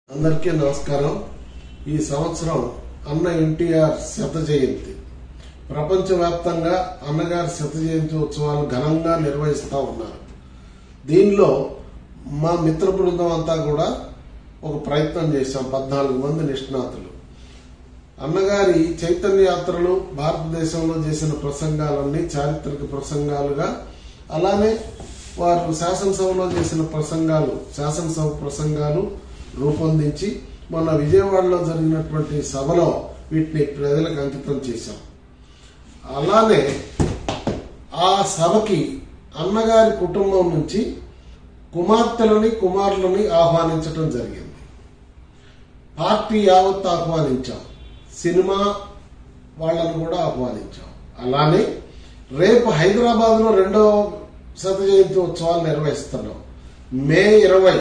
అందరికీ నమస్కారం ఈ సంవత్సరం అన్న ఎన్టీఆర్ శత జయంతి ప్రపంచవ్యాప్తంగా అన్నగారి శత జయంతి ఉత్సవాలు ఘనంగా నిర్వహిస్తా ఉన్నారు దీనిలో మా మిత్ర బృందం అంతా కూడా ఒక ప్రయత్నం చేశాం పద్నాలుగు మంది నిష్ణాతులు అన్నగారి చైతన్య యాత్రలు భారతదేశంలో చేసిన ప్రసంగాలన్నీ చారిత్రక ప్రసంగాలుగా అలానే వారు శాసనసభలో చేసిన ప్రసంగాలు శాసనసభ ప్రసంగాలు రూపొందించి మొన్న విజయవాడలో జరిగినటువంటి సభలో వీటిని ప్రజలకు అంకితం చేశాం అలానే ఆ సభకి అన్నగారి కుటుంబం నుంచి కుమార్తెలని కుమారులని ఆహ్వానించడం జరిగింది పార్టీ యావత్ ఆహ్వానించాం సినిమా వాళ్ళను కూడా ఆహ్వానించాం అలానే రేపు హైదరాబాద్ లో రెండవ శత జయంతి ఉత్సవాలు నిర్వహిస్తున్నాం మే ఇరవై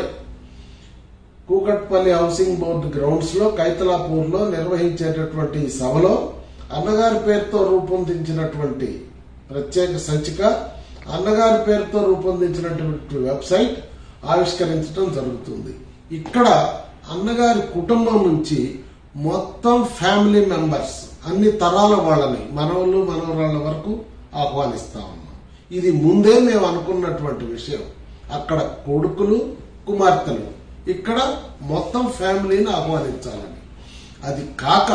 కూకట్పల్లి హౌసింగ్ బోర్డు గ్రౌండ్స్ లో కైతలాపూర్ లో నిర్వహించేటటువంటి ఈ సభలో అన్నగారి పేరుతో రూపొందించినటువంటి ప్రత్యేక సంచిక అన్నగారి పేరుతో రూపొందించినటువంటి వెబ్సైట్ ఆవిష్కరించడం జరుగుతుంది ఇక్కడ అన్నగారి కుటుంబం నుంచి మొత్తం ఫ్యామిలీ మెంబర్స్ అన్ని తరాల వాళ్ళని మనవళ్ళు మనవరాళ్ళ వరకు ఆహ్వానిస్తా ఉన్నాం ఇది ముందే మేము అనుకున్నటువంటి విషయం అక్కడ కొడుకులు కుమార్తెలు ఇక్కడ మొత్తం ఫ్యామిలీని ఆహ్వానించాలని అది కాక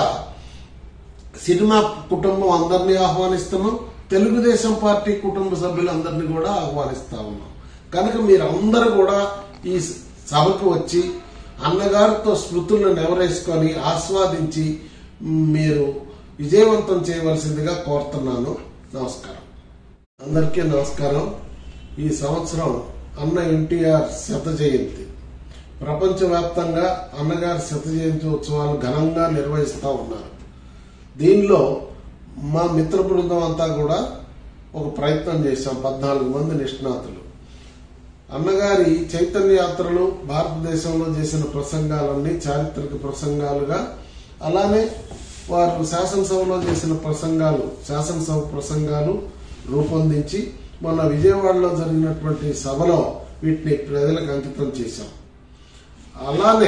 సినిమా కుటుంబం అందరినీ ఆహ్వానిస్తున్నాం తెలుగుదేశం పార్టీ కుటుంబ సభ్యులందరినీ కూడా ఆహ్వానిస్తా ఉన్నాం కనుక మీరందరూ కూడా ఈ సభకు వచ్చి అన్నగారితో స్మృతులను నెవరేసుకొని ఆస్వాదించి మీరు విజయవంతం చేయవలసిందిగా కోరుతున్నాను నమస్కారం అందరికీ నమస్కారం ఈ సంవత్సరం అన్న ఎన్టీఆర్ శత జయంతి ప్రపంచవ్యాప్తంగా అన్నగారి శత జయంతి ఉత్సవాలు ఘనంగా నిర్వహిస్తా ఉన్నారు దీనిలో మా మిత్ర బృందం అంతా కూడా ఒక ప్రయత్నం చేశాం పద్నాలుగు మంది నిష్ణాతులు అన్నగారి చైతన్య యాత్రలు భారతదేశంలో చేసిన ప్రసంగాలన్నీ చారిత్రక ప్రసంగాలుగా అలానే వారు శాసనసభలో చేసిన ప్రసంగాలు శాసనసభ ప్రసంగాలు రూపొందించి మొన్న విజయవాడలో జరిగినటువంటి సభలో వీటిని ప్రజలకు అంకితం చేశాం అలానే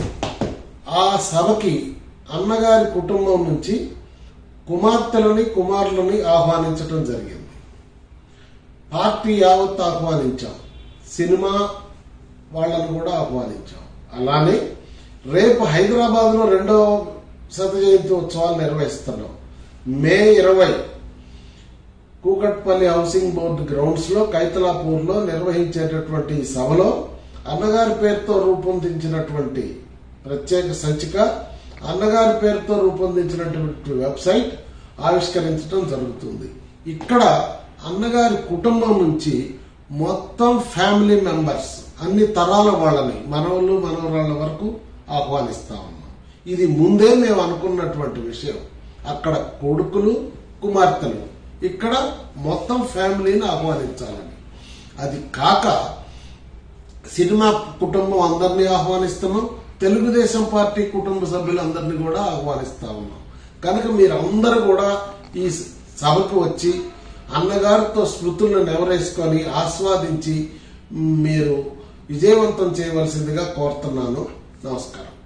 ఆ సభకి అన్నగారి కుటుంబం నుంచి కుమార్తెలని కుమారులని ఆహ్వానించడం జరిగింది పార్టీ యావత్ ఆహ్వానించాం సినిమా వాళ్ళను కూడా ఆహ్వానించాం అలానే రేపు హైదరాబాద్ లో రెండవ శత జయంతి ఉత్సవాలు నిర్వహిస్తున్నాం మే ఇరవై కూకట్పల్లి హౌసింగ్ బోర్డు గ్రౌండ్స్ లో కైతలాపూర్ లో నిర్వహించేటటువంటి ఈ సభలో అన్నగారి పేరుతో రూపొందించినటువంటి ప్రత్యేక సంచిక అన్నగారి పేరుతో రూపొందించినటువంటి వెబ్సైట్ ఆవిష్కరించడం జరుగుతుంది ఇక్కడ అన్నగారి కుటుంబం నుంచి మొత్తం ఫ్యామిలీ మెంబర్స్ అన్ని తరాల వాళ్ళని మనవళ్ళు మనవరాళ్ళ వరకు ఆహ్వానిస్తా ఉన్నాం ఇది ముందే మేము అనుకున్నటువంటి విషయం అక్కడ కొడుకులు కుమార్తెలు ఇక్కడ మొత్తం ఫ్యామిలీని ఆహ్వానించాలని అది కాక సినిమా కుటుంబం అందరినీ ఆహ్వానిస్తున్నాం తెలుగుదేశం పార్టీ కుటుంబ సభ్యులందరినీ కూడా ఆహ్వానిస్తా ఉన్నాం కనుక మీరందరూ కూడా ఈ సభకు వచ్చి అన్నగారితో స్మృతులను నెవరేసుకొని ఆస్వాదించి మీరు విజయవంతం చేయవలసిందిగా కోరుతున్నాను నమస్కారం